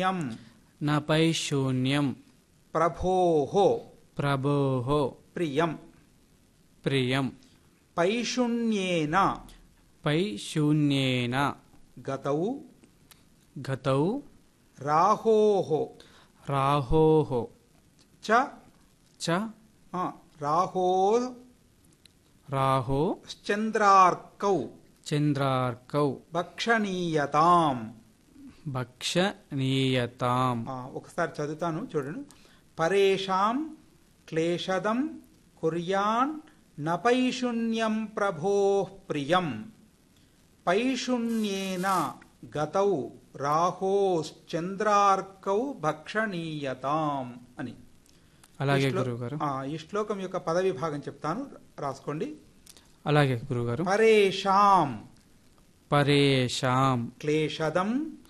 పైశూన్యం నపై శూన్యం ప్రభోః ప్రభోః ప్రియం ప్రియం పైశూన్యేన పై శూన్యేన గతౌ గతౌ రాహోః రాహోః చ చ ఆ, రాహో రాహో చంద్రార్కౌ చంద్రార్కౌ భక్షణీయతాం భక్షణీయతాం ఆ, ఒకసారి చదువుతాను చూడండి పరేషాం క్లేశదం కుర్యాన్ నపైశూన్యం ప్రభో ప్రియం పైశూన్యేన గతౌ రాహోశ్చంద్రార్కౌ భక్షణీయతాం అని అలాగే ఈ శ్లో- గురుగారు ఆ, ఈ శ్లోకం యొక్క పదవి భాగం చెప్తాను రాసుకోండి అలాగే గురుగారు పరేషాం పరేషాం క్లేశదం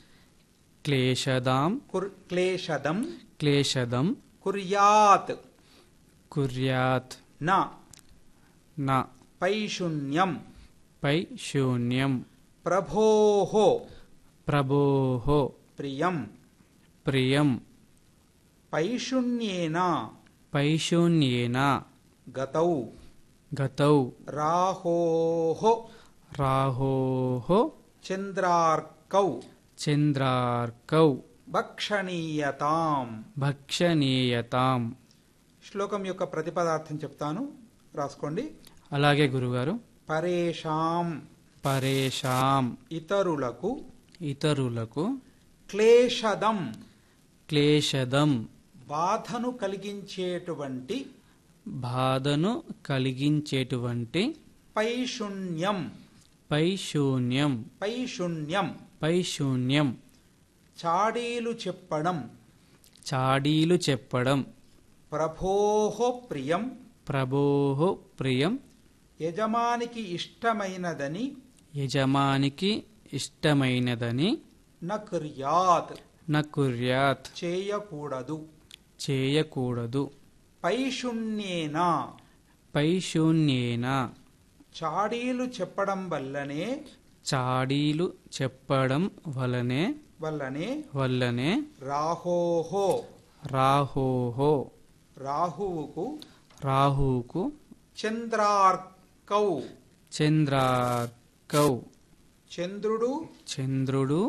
క్లేశదాం కుర్ క్లేశదం క్లేశదం కుర్యాత్ కుర్యాత్ న న పైశూన్యం పై శూన్యం ప్రభోః ప్రభోః ప్రియం ప్రియం పైశూన్యేన పైశూన్యేన గతౌ గతౌ రాహోః రాహోః చంద్రార్కౌ చంద్రార్కౌ భక్షణీయతాం భక్షణీయతాం శ్లోకం యొక్క ప్రతిపదార్థం చెప్తాను రాసుకోండి అలాగే గురుగారు పరేషాం పరేషాం ఇతరులకు ఇతరులకు క్లేశదం క్లేశదం బాధను కలిగించేటువంటి బాధను కలిగించేటువంటి పైశూన్యం పైశూన్యం పైశూన్యం పైశూన్యం చాడీలు చెప్పడం చాడీలు చెప్పడం ప్రభోః ప్రియం ప్రభోః ప్రియం యజమానికి ఇష్టమైనదని యజమానికి ఇష్టమైనదని న కుర్యాత్ న కుర్యాత్ చేయకూడదు చేయకూడదు పైశూన్యేన పైశూన్యేన చాడీలు చెప్పడం వల్లనే చాడీలు చెప్పడం వలనే వల్లనే వల్లనే రాహోః రాహోః రాహువుకు రాహువుకు చంద్రార్కౌ చంద్రార్కౌ చంద్రుడు చంద్రుడు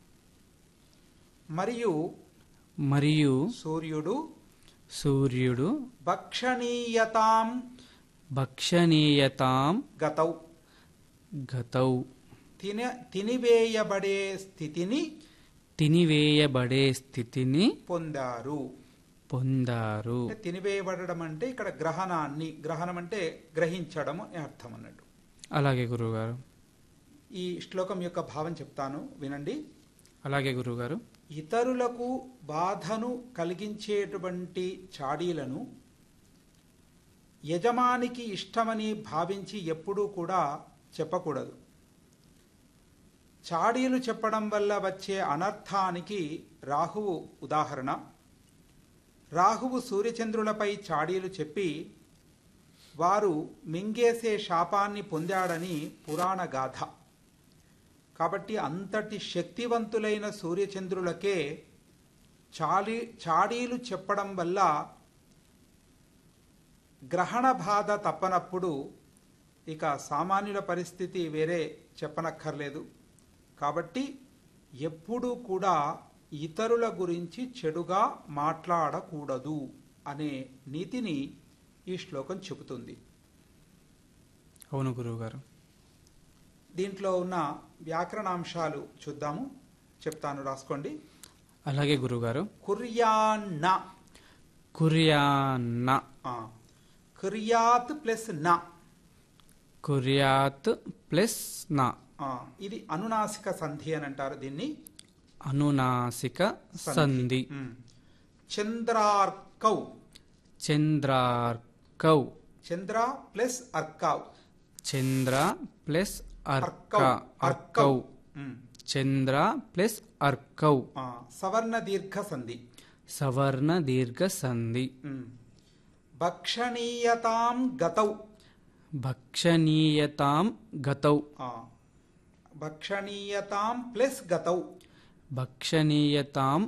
మరియు మరియు సూర్యుడు సూర్యుడు భక్షణీయతాం భక్షణీయతాం గతౌ గతౌ తిన తినివేయబడే స్థితిని తినివేయబడే స్థితిని పొందారు పొందారు అంటే తినివేయబడడం అంటే ఇక్కడ గ్రహణాన్ని గ్రహణం అంటే గ్రహించడం అని అర్థం అన్నట్టు అలాగే గురువుగారు ఈ శ్లోకం యొక్క భావం చెప్తాను వినండి అలాగే గురువుగారు ఇతరులకు బాధను కలిగించేటువంటి చాడీలను యజమానికి ఇష్టమని భావించి ఎప్పుడూ కూడా చెప్పకూడదు చాడీలు చెప్పడం వల్ల వచ్చే అనర్థానికి రాహువు ఉదాహరణ రాహువు సూర్యచంద్రులపై చాడీలు చెప్పి వారు మింగేసే శాపాన్ని పొందాడని పురాణ గాథ కాబట్టి అంతటి శక్తివంతులైన సూర్యచంద్రులకే చాలి చాడీలు చెప్పడం వల్ల గ్రహణ బాధ తప్పనప్పుడు ఇక సామాన్యుల పరిస్థితి వేరే చెప్పనక్కర్లేదు కాబట్టి ఎప్పుడూ కూడా ఇతరుల గురించి చెడుగా మాట్లాడకూడదు అనే నీతిని ఈ శ్లోకం చెబుతుంది అవును గురువుగారు దీంట్లో ఉన్న వ్యాకరణాంశాలు చూద్దాము చెప్తాను రాసుకోండి అలాగే గురువుగారు కుర్యాన్న కుర్యాన్న ఆ, కుర్యాత్ ప్లస్ న కుర్యాత్ ప్లస్ నా ఆ, ఇది అనునాసిక సంధి అని అంటారు దీన్ని అనునాసిక సంధి ఉమ్. చంద్రార్కౌ చంద్రార్కౌ చంద్ర ప్లస్ అర్కౌ చంద్ర ప్లస్ అర్క అర్కౌ అర్కౌ ఉమ్. చంద్ర ప్లస్ అర్కౌ ఆ, సవర్ణ దీర్ఘ సంధి సవర్ణ దీర్ఘ సంధి ఉమ్. భక్షణీయతాం గతౌ భక్షణీయతాం గతౌ ఆ, భక్షణీయతాం ప్లస్ గతౌ భక్షణీయతాం